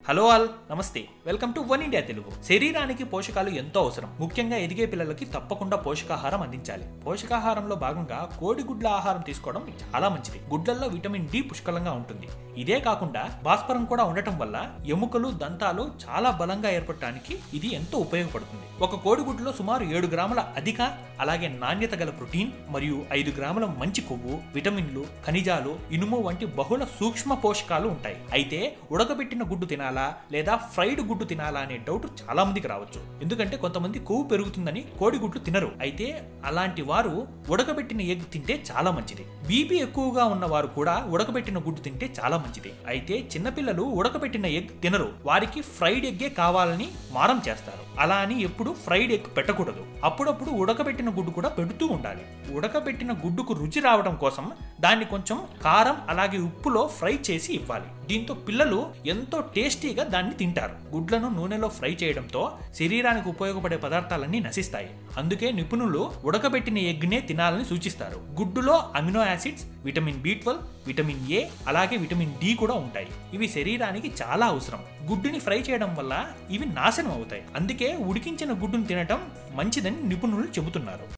hello all నమస్తే welcome to one India Telugu శరీరానికి పోషకాలు ఎంతో అవసరం ముఖ్యంగా ఎదిగే పిల్లలకి తప్పకుండా పోషకాహారం అందించాలి పోషకాహారంలో భాగంగా కోడిగుడ్ల ఆహారం తీసుకోవడం చాలా మంచిది గుడ్లల్లో విటమిన్ డి పుష్కలంగా ఉంటుంది ఇదే కాకుండా భాస్వరం కూడా ఉండటం వల్ల ఎముకలు దంతాలు చాలా బలంగా ఏర్పడటానికి ఇది ఎంతో ఉపయోగపడుతుంది ఒక కోడిగుడ్లో సుమారు ఏడు గ్రాముల అధిక అలాగే నాణ్యత గల ప్రోటీన్ మరియు ఐదు గ్రాముల మంచి కొవ్వు విటమిన్లు ఖనిజాలు ఇనుము వంటి బహుళ సూక్ష్మ పోషకాలు ఉంటాయి అయితే ఉడకబెట్టిన గుడ్డు తినాలా లేదా ఫ్రైడ్ గుడ్డు తినాలా అనే డౌట్ చాలా మందికి రావచ్చు ఎందుకంటే కొంతమంది కొవ్వు పెరుగుతుందని కోడిగుడ్లు తినరు అయితే అలాంటి వారు ఉడకబెట్టిన ఎగ్ తింటే చాలా మంచిది బీపీ ఎక్కువగా ఉన్న వారు కూడా ఉడకబెట్టిన గుడ్డు తింటే చాలా మంచిది అయితే చిన్నపిల్లలు ఉడకబెట్టిన ఎగ్ తినరు వారికి ఫ్రైడ్ ఎగ్గే కావాలని మారం చేస్తారు అలా అని ఎప్పుడు ఫ్రైడ్ ఎగ్ పెట్టకూడదు అప్పుడప్పుడు ఉడకబెట్టిన గుడ్డు కూడా పెడుతూ ఉండాలి ఉడకబెట్టిన గుడ్డుకు రుచి రావడం కోసం దాన్ని కొంచెం కారం అలాగే ఉప్పులో ఫ్రై చేసి ఇవ్వాలి దీంతో పిల్లలు ఎంతో టేస్టీగా దాన్ని తింటారు గుడ్లను నూనెలో ఫ్రై చేయడంతో శరీరానికి ఉపయోగపడే పదార్థాలన్నీ నశిస్తాయి అందుకే నిపుణులు ఉడకబెట్టిన ఎగ్నే తినాలని సూచిస్తారు గుడ్డులో amino acids vitamin B twelve vitamin A అలాగే విటమిన్ డి కూడా ఉంటాయి ఇవి శరీరానికి చాలా అవసరం గుడ్డుని ఫ్రై చేయడం వల్ల ఇవి నాశనం అవుతాయి అందుకే ఉడికించిన గుడ్డును తినటం మంచిదని నిపుణులు చెబుతున్నారు